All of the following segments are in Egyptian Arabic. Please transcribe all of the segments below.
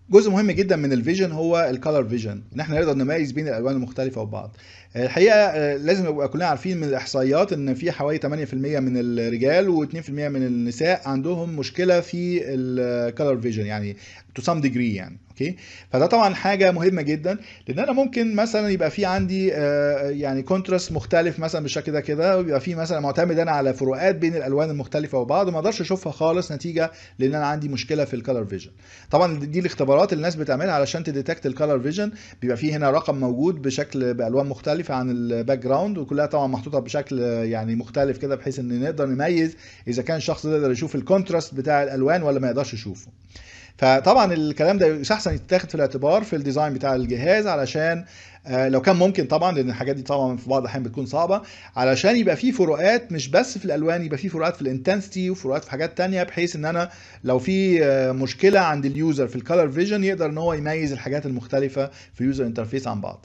جزء مهم جدا من الفيجن هو الكالر فيجن ان احنا نقدر نميز بين الالوان المختلفه وبعض الحقيقه آه، لازم نبقى كلنا عارفين من الاحصائيات ان في حوالي 8% من الرجال و2% من النساء عندهم مشكله في الكالر فيجن يعني تو سام ديجري يعني اوكي فده طبعا حاجه مهمه جدا لان انا ممكن مثلا يبقى في عندي آه، يعني كونتراست مختلف مثلا بالشكل ده كده ويبقى في مثلا معتمد انا على فروقات بين الالوان المختلفه وبعض وما اقدرش اشوفها خالص نتيجه لان انا عندي مشكله في الكالر فيجن طبعا دي الاختبارات اللي الناس بتعملها علشان تديتكت الكالر فيجن بيبقى في هنا رقم موجود بشكل بالوان مختلفه عن الباك جراوند وكلها طبعا محطوطه بشكل يعني مختلف كده بحيث ان نقدر نميز اذا كان الشخص ده يقدر يشوف الكونتراست بتاع الالوان ولا ما يقدرش يشوفه فطبعا الكلام ده يستحسن يتاخد في الاعتبار في الديزاين بتاع الجهاز علشان آه، لو كان ممكن طبعا لان الحاجات دي طبعا في بعض الاحيان بتكون صعبه علشان يبقى في فروقات مش بس في الالوان يبقى في فروقات في الانتنسيتي وفروقات في حاجات تانية بحيث ان انا لو في آه، مشكله عند اليوزر في الكالر فيجن يقدر ان هو يميز الحاجات المختلفه في اليوزر انترفيس عن بعض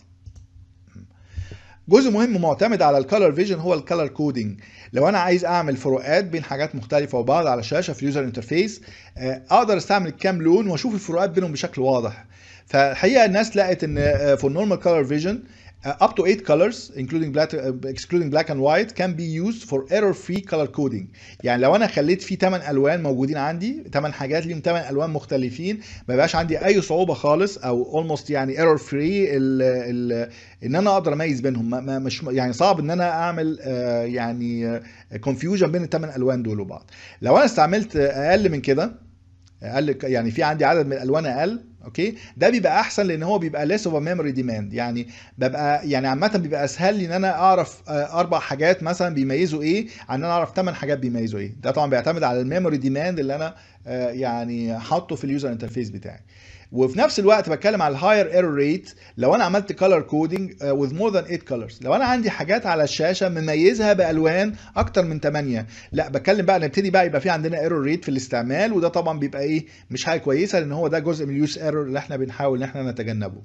جزء مهم معتمد على الكالر فيجن هو الكالر كودينج لو انا عايز اعمل فروقات بين حاجات مختلفه وبعض على الشاشه في اليوزر انترفيس اقدر استعمل كام لون واشوف الفروقات بينهم بشكل واضح فالحقيقه الناس لقت ان for normal color vision Uh, up to 8 colors including black uh, excluding black and white can be used for error free color coding يعني لو انا خليت في 8 الوان موجودين عندي 8 حاجات ليهم 8 الوان مختلفين ما يبقاش عندي اي صعوبه خالص او almost يعني error free ال ال ان انا اقدر اميز بينهم ما ما- مش يعني صعب ان انا اعمل آه، يعني كونفيوجن بين الثمان الوان دول وبعض لو انا استعملت اقل من كده اقل يعني في عندي عدد من الالوان اقل اوكي ده بيبقى احسن لان هو بيبقى less of a memory demand يعني ببقى يعني عامه بيبقى اسهل لي ان انا اعرف آه، اربع حاجات مثلا بيميزوا ايه عن ان انا اعرف ثمان حاجات بيميزوا ايه ده طبعا بيعتمد على الميموري ديماند اللي انا آه، يعني حاطه في اليوزر انترفيس بتاعي وفي نفس الوقت بتكلم على الهاير ايرور ريت لو انا عملت كولر كودنج with more than 8 colors لو انا عندي حاجات على الشاشه مميزها بالوان اكتر من 8 لا بتكلم بقى نبتدي بقى يبقى في عندنا ايرور ريت في الاستعمال وده طبعا بيبقى ايه مش حاجه كويسه لان هو ده جزء من اليوز ايرور اللي احنا بنحاول ان احنا نتجنبه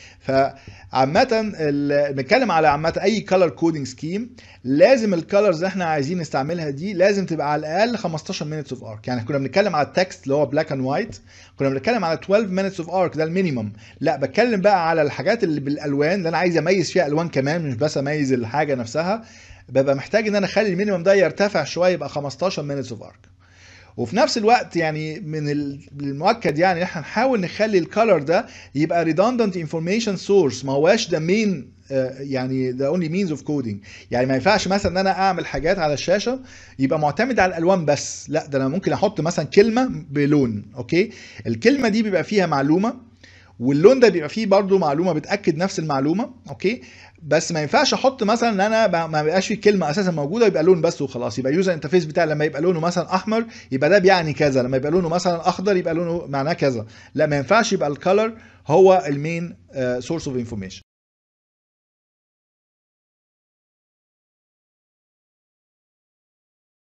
فعامة ال- بنتكلم على عامة اي كولر كودنج سكيم لازم الكالرز اللي احنا عايزين نستعملها دي لازم تبقى على الاقل 15 minutes اوف ارك يعني كنا بنتكلم على التكست اللي هو بلاك اند وايت كنا بنتكلم على 12 minutes اوف ارك ده المينيمم لا بتكلم بقى على الحاجات اللي بالالوان اللي انا عايز اميز فيها الوان كمان مش بس اميز الحاجه نفسها ببقى محتاج ان انا اخلي المينيمم ده يرتفع شويه يبقى 15 minutes اوف ارك وفي نفس الوقت يعني من ال- المؤكد يعني ان احنا نحاول نخلي الكالر ده يبقى redundant information source ما هواش ده مين يعني ده only means of coding يعني ما ينفعش مثلا ان انا اعمل حاجات على الشاشه يبقى معتمد على الالوان بس لا ده انا ممكن احط مثلا كلمه بلون اوكي الكلمه دي بيبقى فيها معلومه واللون ده بيبقى فيه برضو معلومه بتاكد نفس المعلومه اوكي بس ما ينفعش احط مثلا ان انا ب- ما بيبقاش فيه كلمه اساسا موجوده يبقى لون بس وخلاص يبقى اليوزر انترفيس بتاعي لما يبقى لونه مثلا احمر يبقى ده بيعني كذا لما يبقى لونه مثلا اخضر يبقى لونه معناه كذا لا ما ينفعش يبقى الكالر هو المين سورس اوف انفورميشن